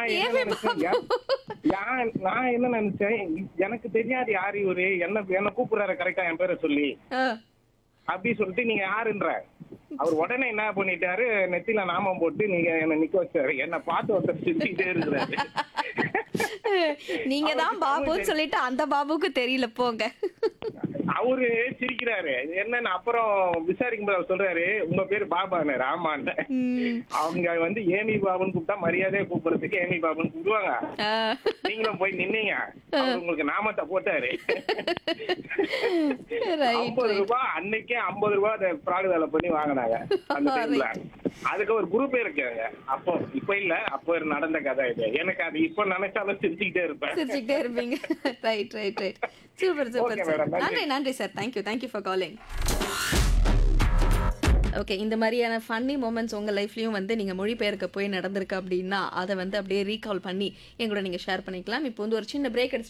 நான் என்ன ஏவி நினைச்சேன் பாபு. நான் நான் என்ன நினைச்சேன் எனக்கு தெரியாது யாரு இவரு என்ன என்ன கூப்பிடுறாரு கரெக்டா என் பேரை சொல்லி ஆ. அப்படி சொல்லிட்டு நீங்க யாருன்ற அவர் உடனே என்ன பண்ணிட்டாரு நெத்தில நாமம் போட்டு நீங்க என்ன நிக்க வச்சாரு என்ன பார்த்து ஒருத்தர் சிரிச்சுக்கிட்டே இருக்கிறாரு நீங்க தான் பாபுன்னு சொல்லிட்டு அந்த பாபுக்கு தெரியல போங்க அவரு சிரிக்கிறாரு என்னன்னு அப்புறம் விசாரிக்கும் போது அவர் சொல்றாரு உங்க பேரு பாபான்னு ஆமான்னு ம். அவங்க வந்து ஏமி பாபுன்னு கூப்பிட்டா மரியாதையா கூப்பிடுறதுக்கு ஏமி பாபுன்னு கூப்பிடுவாங்க ஆ. நீங்களும் போய் நின்னீங்க அவர் உங்களுக்கு நாமத்தை போட்டாரு Right, ஐம்பது right. ரூபாய் அன்னைக்கே ஐம்பது ரூபாய் அதை ஃப்ராடு வேலை பண்ணி வாங்கினாங்க அந்த டைம்ல அதுக்கு ஒரு குரூப்பே இருக்காங்க அப்போ இப்ப இல்ல அப்போ நடந்த கதை இது எனக்கு அது இப்ப நினைச்சாலும் சிரிச்சுக்கிட்டே இருப்பேன் சிரிச்சுக்கிட்டே இருப்பீங்க right right right super super Okay, sir madam. நன்றி. நன்றி நன்றி sir thank you thank you for calling okay இந்த மாதிரியான ஃபன்னி மூமெண்ட்ஸ் உங்கள் லைஃப்லையும் வந்து நீங்கள் மொழிபெயர்க்க போய் நடந்திருக்கு அப்படின்னா அதை வந்து அப்படியே ரீகால் பண்ணி எங்களோட நீங்கள் ஷேர் பண்ணிக்கலாம் இப்போ வந்து ஒரு சின்ன பிரேக் எடுத்து